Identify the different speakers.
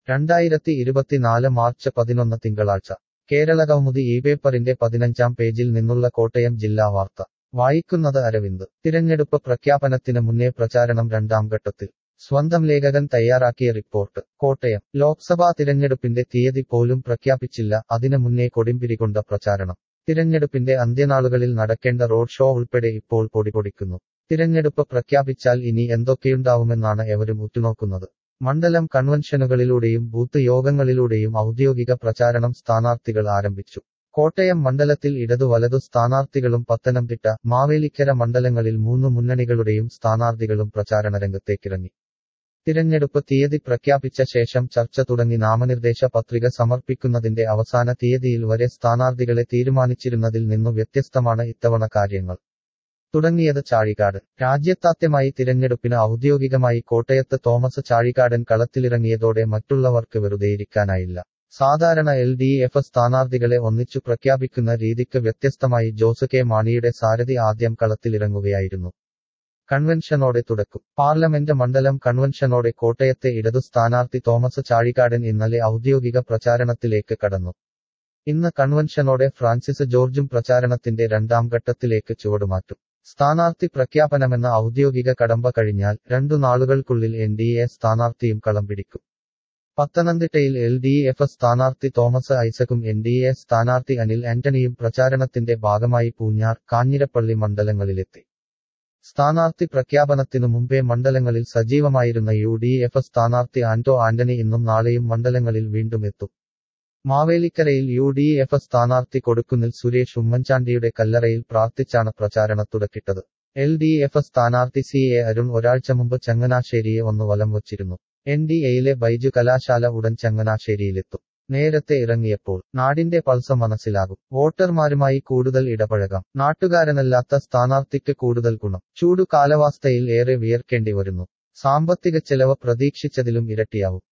Speaker 1: രണ്ടായിരത്തി ഇരുപത്തിനാല് മാർച്ച് പതിനൊന്ന് തിങ്കളാഴ്ച കേരള കൗമുദി ഈ പേപ്പറിന്റെ പതിനഞ്ചാം പേജിൽ നിന്നുള്ള കോട്ടയം ജില്ലാ വാർത്ത വായിക്കുന്നത് അരവിന്ദ് തിരഞ്ഞെടുപ്പ് പ്രഖ്യാപനത്തിന് മുന്നേ പ്രചാരണം രണ്ടാം ഘട്ടത്തിൽ സ്വന്തം ലേഖകൻ തയ്യാറാക്കിയ റിപ്പോർട്ട് കോട്ടയം ലോക്സഭാ തിരഞ്ഞെടുപ്പിന്റെ തീയതി പോലും പ്രഖ്യാപിച്ചില്ല അതിന് മുന്നേ കൊടിമ്പിരികൊണ്ട പ്രചാരണം തിരഞ്ഞെടുപ്പിന്റെ അന്ത്യനാളുകളിൽ നടക്കേണ്ട റോഡ് ഷോ ഉൾപ്പെടെ ഇപ്പോൾ പൊടിപൊടിക്കുന്നു തിരഞ്ഞെടുപ്പ് പ്രഖ്യാപിച്ചാൽ ഇനി എന്തൊക്കെയുണ്ടാവുമെന്നാണ് എവരും ഉറ്റുനോക്കുന്നത് മണ്ഡലം കൺവെൻഷനുകളിലൂടെയും ബൂത്ത് യോഗങ്ങളിലൂടെയും ഔദ്യോഗിക പ്രചാരണം സ്ഥാനാർത്ഥികൾ ആരംഭിച്ചു കോട്ടയം മണ്ഡലത്തിൽ ഇടതു വലതു സ്ഥാനാർത്ഥികളും പത്തനംതിട്ട മാവേലിക്കര മണ്ഡലങ്ങളിൽ മൂന്ന് മുന്നണികളുടെയും സ്ഥാനാർത്ഥികളും പ്രചാരണ രംഗത്തേക്കിറങ്ങി തിരഞ്ഞെടുപ്പ് തീയതി പ്രഖ്യാപിച്ച ശേഷം ചർച്ച തുടങ്ങി നാമനിർദ്ദേശ പത്രിക സമർപ്പിക്കുന്നതിന്റെ അവസാന തീയതിയിൽ വരെ സ്ഥാനാർത്ഥികളെ തീരുമാനിച്ചിരുന്നതിൽ നിന്നു വ്യത്യസ്തമാണ് ഇത്തവണ കാര്യങ്ങൾ തുടങ്ങിയത് ചാഴികാട് രാജ്യത്താദ്യമായി തിരഞ്ഞെടുപ്പിന് ഔദ്യോഗികമായി കോട്ടയത്ത് തോമസ് ചാഴികാടൻ കളത്തിലിറങ്ങിയതോടെ മറ്റുള്ളവർക്ക് വെറുതെയിരിക്കാനായില്ല സാധാരണ എൽ ഡി എഫ് സ്ഥാനാർത്ഥികളെ ഒന്നിച്ചു പ്രഖ്യാപിക്കുന്ന രീതിക്ക് വ്യത്യസ്തമായി ജോസ് കെ മാണിയുടെ സാരഥി ആദ്യം കളത്തിലിറങ്ങുകയായിരുന്നു കൺവെൻഷനോടെ തുടക്കും പാർലമെന്റ് മണ്ഡലം കൺവെൻഷനോടെ കോട്ടയത്തെ ഇടതു സ്ഥാനാർത്ഥി തോമസ് ചാഴികാടൻ ഇന്നലെ ഔദ്യോഗിക പ്രചാരണത്തിലേക്ക് കടന്നു ഇന്ന് കൺവെൻഷനോടെ ഫ്രാൻസിസ് ജോർജും പ്രചാരണത്തിന്റെ രണ്ടാം ഘട്ടത്തിലേക്ക് ചുവടുമാറ്റും സ്ഥാനാർത്ഥി പ്രഖ്യാപനമെന്ന ഔദ്യോഗിക കടമ്പ കഴിഞ്ഞാൽ രണ്ടു നാളുകൾക്കുള്ളിൽ എൻ ഡി എ സ്ഥാനാർത്ഥിയും കളം പിടിക്കും പത്തനംതിട്ടയിൽ എൽ ഡി എഫ് സ്ഥാനാർത്ഥി തോമസ് ഐസക്കും എൻ ഡി എ സ്ഥാനാർത്ഥി അനിൽ ആന്റണിയും പ്രചാരണത്തിന്റെ ഭാഗമായി പൂഞ്ഞാർ കാഞ്ഞിരപ്പള്ളി മണ്ഡലങ്ങളിലെത്തി സ്ഥാനാർത്ഥി പ്രഖ്യാപനത്തിനു മുമ്പേ മണ്ഡലങ്ങളിൽ സജീവമായിരുന്ന യു ഡി എഫ് സ്ഥാനാർത്ഥി ആന്റോ ആന്റണി ഇന്നും നാളെയും മണ്ഡലങ്ങളിൽ വീണ്ടും എത്തും മാവേലിക്കരയിൽ യു ഡി എഫ് സ്ഥാനാർത്ഥി കൊടുക്കുന്നിൽ സുരേഷ് ഉമ്മൻചാണ്ടിയുടെ കല്ലറയിൽ പ്രാർത്ഥിച്ചാണ് പ്രചാരണത്തുടക്കിട്ടത് എൽ ഡി എഫ് സ്ഥാനാർത്ഥി സി എ അരുൺ ഒരാഴ്ച മുമ്പ് ചങ്ങനാശ്ശേരിയെ ഒന്ന് വലം വച്ചിരുന്നു എൻ ഡി എയിലെ ബൈജു കലാശാല ഉടൻ ചങ്ങനാശ്ശേരിയിലെത്തും നേരത്തെ ഇറങ്ങിയപ്പോൾ നാടിന്റെ പൾസ് മനസ്സിലാകും വോട്ടർമാരുമായി കൂടുതൽ ഇടപഴകാം നാട്ടുകാരനല്ലാത്ത സ്ഥാനാർത്ഥിക്ക് കൂടുതൽ ഗുണം ചൂടു കാലാവസ്ഥയിൽ ഏറെ വിയർക്കേണ്ടി വരുന്നു സാമ്പത്തിക ചെലവ് പ്രതീക്ഷിച്ചതിലും ഇരട്ടിയാവും